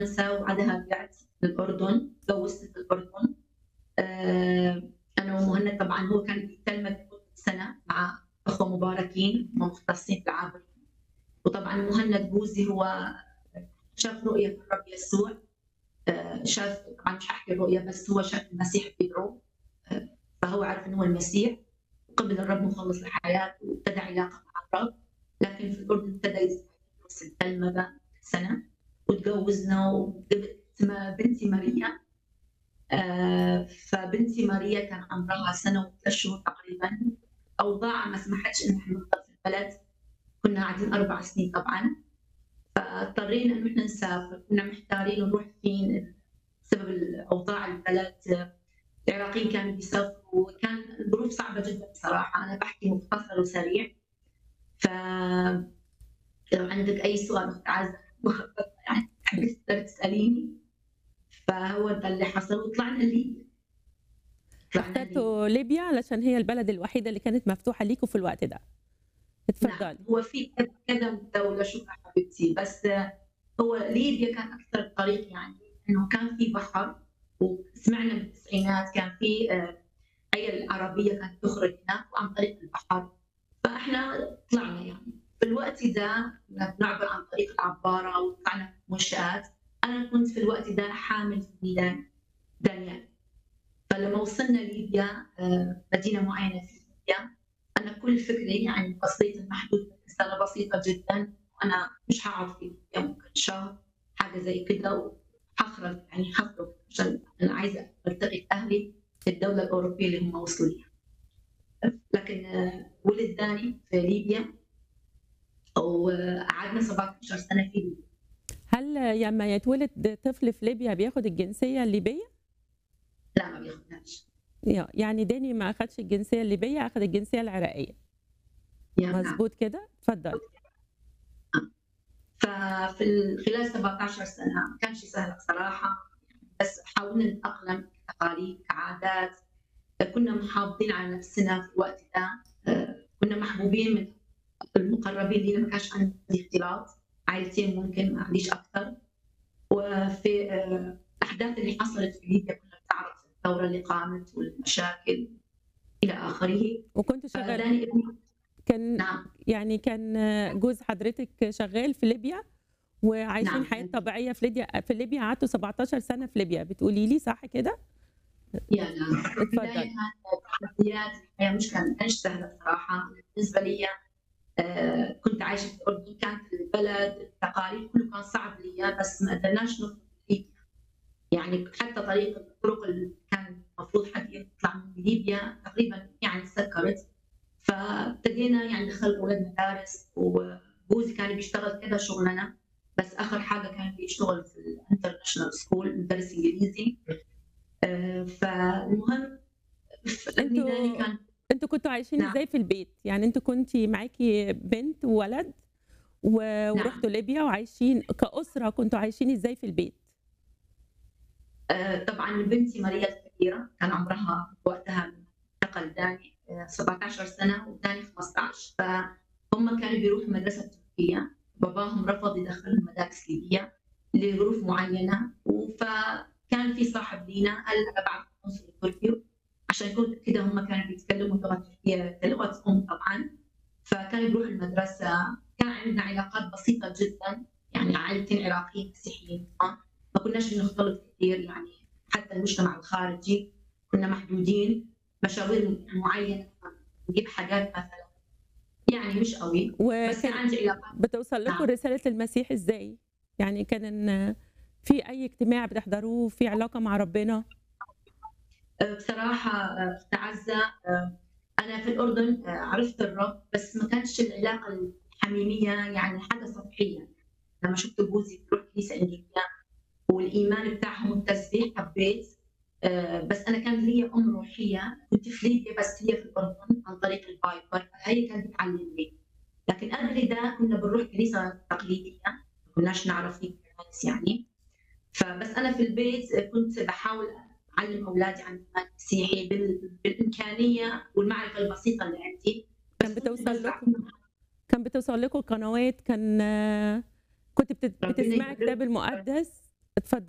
فرنسا وبعدها رجعت الأردن تجوزت في الأردن آه، أنا ومهند طبعا هو كان بيتلمذ سنة مع أخوة مباركين هم مختصين في العابر وطبعا مهند جوزي هو شاف رؤية في الرب يسوع آه، شاف طبعا مش هحكي الرؤية بس هو شاف المسيح بيدعو آه، فهو عرف إنه هو المسيح وقبل الرب مخلص لحياته وابتدى علاقة مع الرب لكن في الأردن ابتدى يدرس التلمذة سنة وتجوزنا وجبت اسمها بنتي ماريا آه، فبنتي ماريا كان عمرها سنة وثلاث شهور تقريبا أوضاع ما سمحتش إن احنا نفضل في البلد كنا قاعدين أربع سنين طبعا فاضطرينا إنه احنا نسافر كنا محتارين نروح فين بسبب الأوضاع البلد العراقيين كانوا بيسافروا وكان الظروف صعبة جدا بصراحة أنا بحكي مختصر وسريع ف لو عندك أي سؤال أخت عزة يعني تحبي تقدر تسأليني فهو ده اللي حصل وطلعنا ليبيا طلعنا ليبيا. اخترتوا ليبيا علشان هي البلد الوحيدة اللي كانت مفتوحة ليكوا في الوقت ده اتفضلي نعم هو في كذا دولة شوفها حبيبتي بس هو ليبيا كان أكثر طريق يعني إنه كان في بحر وسمعنا بالتسعينات كان في آه، عيال عربية كانت تخرج هناك وعن طريق البحر فإحنا طلعنا يعني في الوقت ده كنا بنعبر عن طريق العبارة وطلعنا منشآت أنا كنت في الوقت ده حامل في ميلان دانيال فلما وصلنا ليبيا آه، مدينة معينة في ليبيا أنا كل فكري يعني بسيط المحدود إنسانة بسيطة جدا وأنا مش هقعد في ليبيا ممكن شهر حاجة زي كده وهخرج يعني هخرج عشان أنا عايزة ألتقي بأهلي في الدولة الأوروبية اللي هم وصلوا ليها لكن آه، ولد داني في ليبيا وقعدنا 17 سنة في ليبيا هل لما يتولد طفل في ليبيا بياخد الجنسية الليبية؟ لا ما بياخدهاش يعني داني ما أخدش الجنسية الليبية أخد الجنسية العراقية يا نعم. مظبوط كده؟ اتفضلي ففي ال- خلال 17 سنة ما كانش سهل بصراحة بس حاولنا نتأقلم كتقاليد كعادات كنا محافظين على نفسنا في الوقت ده آه، كنا محبوبين من المقربين لينا ما كانش عندي اختلاط عائلتين ممكن ما عنديش أكثر وفي آه، الأحداث اللي حصلت في ليبيا كنا بتعرف الثورة اللي قامت والمشاكل إلى آخره وكنت شغال فداني ابني كان نعم يعني كان جوز حضرتك شغال في ليبيا وعايشين نعم. حياة طبيعية في ليبيا في ليبيا قعدتوا 17 سنة في ليبيا بتقولي لي صح كده؟ يا نعم اتفضل بداية تحديات الحياة مش كانت كانش سهلة بصراحة بالنسبة لي آه، كنت عايشة في الأردن كانت البلد التقاليد كله كان صعب لي بس ما قدرناش ندخل ليبيا يعني حتى طريق الطرق اللي كان المفروض حد يطلع من ليبيا تقريبا يعني سكرت فابتدينا يعني دخل أولاد مدارس وجوزي كان بيشتغل كذا شغلانة بس آخر حاجة كان بيشتغل في الانترناشونال سكول مدرس إنجليزي آه، فالمهم ابني انتوا داني كان انتوا كنتوا عايشين نعم. ازاي في البيت؟ يعني انتوا كنتي معاكي بنت وولد و- ورحتوا ليبيا وعايشين كأسرة كنتوا عايشين ازاي في البيت؟ آه، طبعا بنتي ماريا الكبيرة كان عمرها وقتها انتقل داني آه، 17 سنة وداني 15 فهم كانوا بيروحوا مدرسة تركية باباهم رفض يدخلهم مدارس ليبية لظروف معينة فكان في صاحب لينا قال أنا بعرف القنصل التركي عشان كنت كده هم كانوا بيتكلموا لغة تركية كلغة أم طبعا فكانوا بيروحوا المدرسة كان عندنا علاقات بسيطة جدا يعني عائلتين عراقيين مسيحيين آه. ما كناش بنختلط كثير يعني حتى المجتمع الخارجي كنا محدودين مشاوير معينة نجيب حاجات مثلا يعني مش قوي بس كان وكان عندي علاقات بتوصل لكم نعم. رسالة المسيح ازاي؟ يعني كان إن في أي اجتماع بتحضروه في علاقة مع ربنا؟ أه، بصراحة أه، أخت عزة أه، أنا في الأردن أه، عرفت الرب بس ما كانتش العلاقة الحميمية يعني حاجة سطحية لما شفت جوزي بيروح كنيسة أنجليزية والإيمان بتاعهم والتسبيح حبيت أه، بس أنا كان لي أم روحية كنت في ليبيا بس هي في الأردن عن طريق البايبر هي كانت بتعلمني لكن قبل ده كنا بنروح كنيسة تقليدية ما كناش نعرف في ناس يعني فبس أنا في البيت كنت بحاول أعلم أولادي عن الإيمان المسيحي بال- بالإمكانية والمعرفة البسيطة اللي عندي كان بس كنت بتوصل بزرع لكم كان بتوصل لكم قنوات كان كنت بت- ربنا بتسمعي يبارك الكتاب المقدس اتفضل